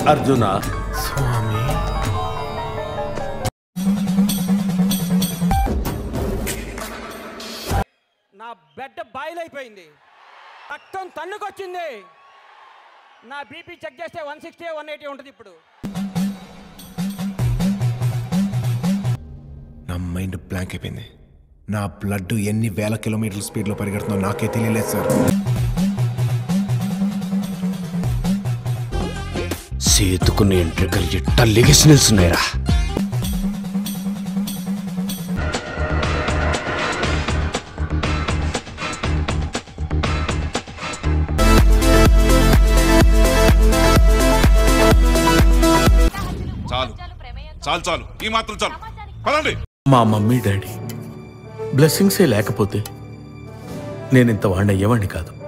అర్జున స్వామి నా bed boil అయిపోయింది రక్తం తన్నుకొచ్చింది నా బీపీ చెక్ చేస్తే వన్ సిక్స్టీ వన్ ఎయిటీ ఉంటుంది ఇప్పుడు నా మైండ్ బ్లాంక్ అయిపోయింది నా బ్లడ్ ఎన్ని వేల కిలోమీటర్ల స్పీడ్లో పరిగెడుతుందో నాకే తెలియలేదు సార్ సేతుకున్న ఎంట్రికలు ఎట్ట లెగిసి నిల్చున్నాయిరా చాలు చాలు చాలు ఈ మాత్రం చాలు పదండి మా మమ్మీ డాడీ బ్లెస్సింగ్సే లేకపోతే నేను ఇంత వాడిని అయ్యేవాడిని కాదు